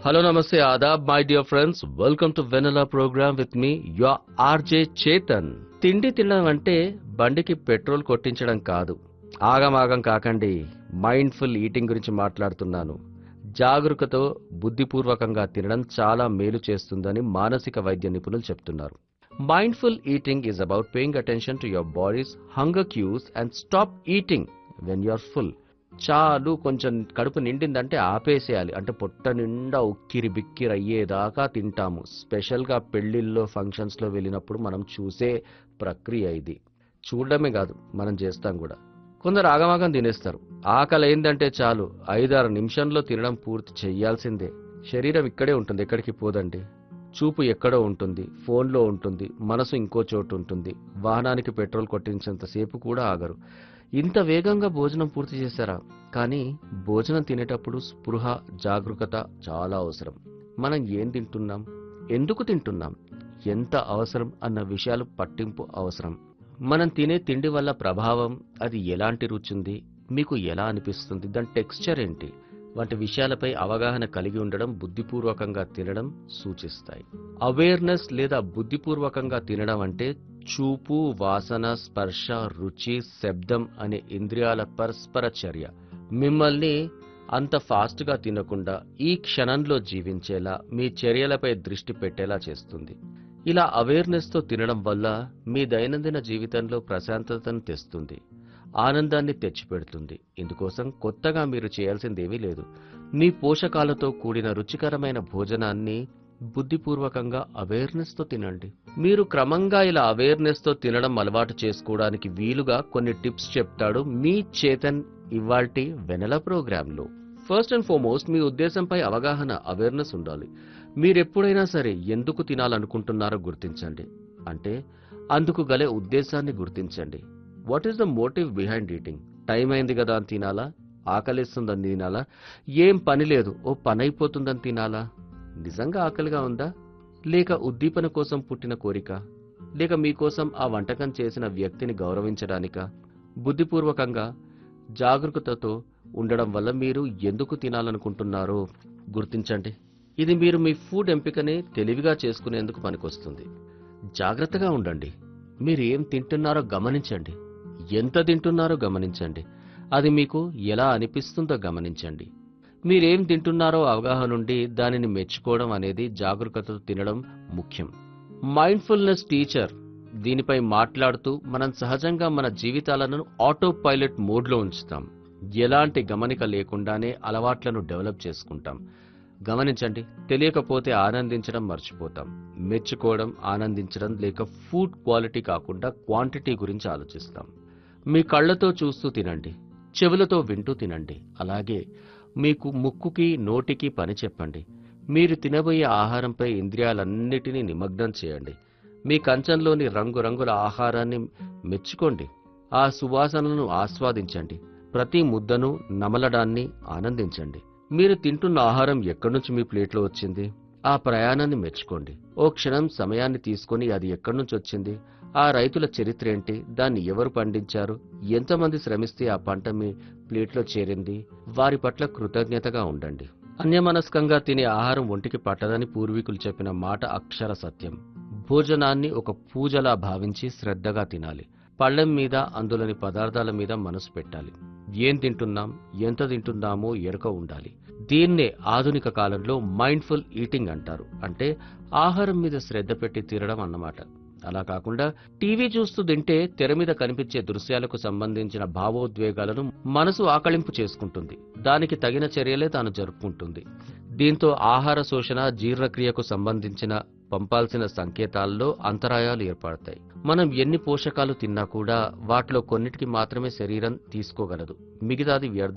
Hello, Namaste, Adab, my dear friends. Welcome to Vanilla program with me, your RJ Chetan. తిండి తినడం అంటే బండికి petrol కొట్టించడం కాదు ఆగమాగం కాకండి మైండ్ఫుల్ ఈటింగ్ గురించి మాట్లాడుతున్నాను జాగరూకతో బుద్ధిపూర్వకంగా తినడం చాలా మేలు చేస్తుందని మానసిక వైద్య నిపుణులు చెప్తున్నారు mindful eating is about paying attention to your body's hunger cues and stop eating when you are full చాలు కొంచెం కడుపు నిండిందంటే ఆపేసేయాలి అంటే పొట్ట నిండా ఉక్కిరి బిక్కిరి అయ్యేదాకా తింటాము స్పెషల్గా పెళ్లిళ్ళలో ఫంక్షన్స్లో వెళ్ళినప్పుడు మనం చూసే ప్రక్రియ ఇది చూడడమే కాదు మనం చేస్తాం కూడా కొందరు ఆగమాగం తినేస్తారు ఆకలి అయిందంటే చాలు ఐదారు నిమిషంలో తినడం పూర్తి చెయ్యాల్సిందే శరీరం ఇక్కడే ఉంటుంది ఎక్కడికి పోదండి చూపు ఎక్కడో ఉంటుంది ఫోన్లో ఉంటుంది మనసు ఇంకో చోటు ఉంటుంది వాహనానికి పెట్రోల్ కొట్టించేంతసేపు కూడా ఆగరు ఇంత వేగంగా భోజనం పూర్తి చేశారా కానీ భోజనం తినేటప్పుడు స్పృహ జాగరూకత చాలా అవసరం మనం ఏం తింటున్నాం ఎందుకు తింటున్నాం ఎంత అవసరం అన్న విషయాలు పట్టింపు అవసరం మనం తినే తిండి వల్ల ప్రభావం అది ఎలాంటి రుచి ఉంది మీకు ఎలా అనిపిస్తుంది దాని టెక్స్చర్ ఏంటి వంటి విషయాలపై అవగాహన కలిగి ఉండడం బుద్ధిపూర్వకంగా తినడం సూచిస్తాయి అవేర్నెస్ లేదా బుద్ధిపూర్వకంగా తినడం అంటే చూపు వాసన స్పర్శ రుచి శబ్దం అనే ఇంద్రియాల పరస్పర చర్య మిమ్మల్ని అంత ఫాస్ట్గా తినకుండా ఈ క్షణంలో జీవించేలా మీ చర్యలపై దృష్టి పెట్టేలా చేస్తుంది ఇలా అవేర్నెస్తో తినడం వల్ల మీ దైనందిన జీవితంలో ప్రశాంతతను తెస్తుంది ఆనందాన్ని తెచ్చిపెడుతుంది ఇందుకోసం కొత్తగా మీరు చేయాల్సిందేమీ లేదు మీ పోషకాలతో కూడిన రుచికరమైన భోజనాన్ని బుద్ధిపూర్వకంగా అవేర్నెస్తో తినండి మీరు క్రమంగా ఇలా అవేర్నెస్తో తినడం అలవాటు చేసుకోవడానికి వీలుగా కొన్ని టిప్స్ చెప్తాడు మీ చేతన్ ఇవాల్టి వెనెల ప్రోగ్రాంలో ఫస్ట్ అండ్ ఫార్మోస్ట్ మీ ఉద్దేశంపై అవగాహన అవేర్నెస్ ఉండాలి మీరెప్పుడైనా సరే ఎందుకు తినాలనుకుంటున్నారో గుర్తించండి అంటే అందుకు గలే ఉద్దేశాన్ని గుర్తించండి what is the motive behind eating time అయింది కదా అని తినాలా ఆకలిస్తుందని తినాలా ఏం పని లేదు ఓ పని అయిపోతుందని తినాలా నిజంగా ఆకలిగా ఉందా లేక ఉద్దీపన కోసం పుట్టిన కోరిక లేక మీకోసం ఆ వంటకం చేసిన వ్యక్తిని గౌరవించడానికా బుద్ధిపూర్వకంగా జాగరూకతతో ఉండడం వల్ల మీరు ఎందుకు తినాలనుకుంటున్నారో గుర్తించండి ఇది మీరు మీ ఫుడ్ ఎంపికని తెలివిగా చేసుకునేందుకు పనికొస్తుంది జాగ్రత్తగా ఉండండి మీరు ఏం తింటున్నారో గమనించండి ఎంత తింటున్నారో గమనించండి అది మీకు ఎలా అనిపిస్తుందో గమనించండి మీరేం తింటున్నారో అవగాహన నుండి దానిని మెచ్చుకోవడం అనేది జాగరూకతతో తినడం ముఖ్యం మైండ్ఫుల్నెస్ టీచర్ దీనిపై మాట్లాడుతూ మనం సహజంగా మన జీవితాలను ఆటో పైలట్ మోడ్లో ఉంచుతాం ఎలాంటి గమనిక లేకుండానే అలవాట్లను డెవలప్ చేసుకుంటాం గమనించండి తెలియకపోతే ఆనందించడం మర్చిపోతాం మెచ్చుకోవడం ఆనందించడం లేక ఫుడ్ క్వాలిటీ కాకుండా క్వాంటిటీ గురించి ఆలోచిస్తాం మీ కళ్ళతో చూస్తూ తినండి చెవులతో వింటూ తినండి అలాగే మీకు ముక్కుకి నోటికి పని చెప్పండి మీరు తినబోయే ఆహారంపై ఇంద్రియాలన్నిటినీ నిమగ్నం చేయండి మీ కంచంలోని రంగురంగుల ఆహారాన్ని మెచ్చుకోండి ఆ సువాసనలను ఆస్వాదించండి ప్రతి ముద్దను నమలడాన్ని ఆనందించండి మీరు తింటున్న ఆహారం ఎక్కడి నుంచి మీ ప్లేట్లో వచ్చింది ఆ ప్రయాణాన్ని మెచ్చుకోండి ఓ క్షణం సమయాన్ని తీసుకొని అది ఎక్కడి నుంచి వచ్చింది ఆ రైతుల చరిత్ర ఏంటి దాన్ని ఎవరు పండించారు ఎంతమంది శ్రమిస్తే ఆ పంట మీ ప్లేట్లో చేరింది వారి పట్ల కృతజ్ఞతగా ఉండండి అన్యమనస్కంగా తినే ఆహారం ఒంటికి పట్టదని పూర్వీకులు చెప్పిన మాట అక్షర సత్యం భోజనాన్ని ఒక పూజలా భావించి శ్రద్ధగా తినాలి పళ్ళెం మీద అందులోని పదార్థాల మీద మనసు పెట్టాలి ఏం తింటున్నాం ఎంత తింటున్నామో ఎరుక ఉండాలి దీన్నే ఆధునిక కాలంలో మైండ్ఫుల్ ఈటింగ్ అంటారు అంటే ఆహారం మీద శ్రద్ధ పెట్టి తినడం అన్నమాట అలా కాకుండా టీవీ చూస్తూ తింటే తెర మీద కనిపించే దృశ్యాలకు సంబంధించిన భావోద్వేగాలను మనసు ఆకళింపు చేసుకుంటుంది దానికి తగిన చర్యలే తాను జరుపుకుంటుంది దీంతో ఆహార శోషణ జీర్ణక్రియకు సంబంధించిన పంపాల్సిన సంకేతాల్లో అంతరాయాలు ఏర్పడతాయి మనం ఎన్ని పోషకాలు తిన్నా కూడా వాటిలో కొన్నిటికి మాత్రమే శరీరం తీసుకోగలదు మిగతాది వ్యర్థం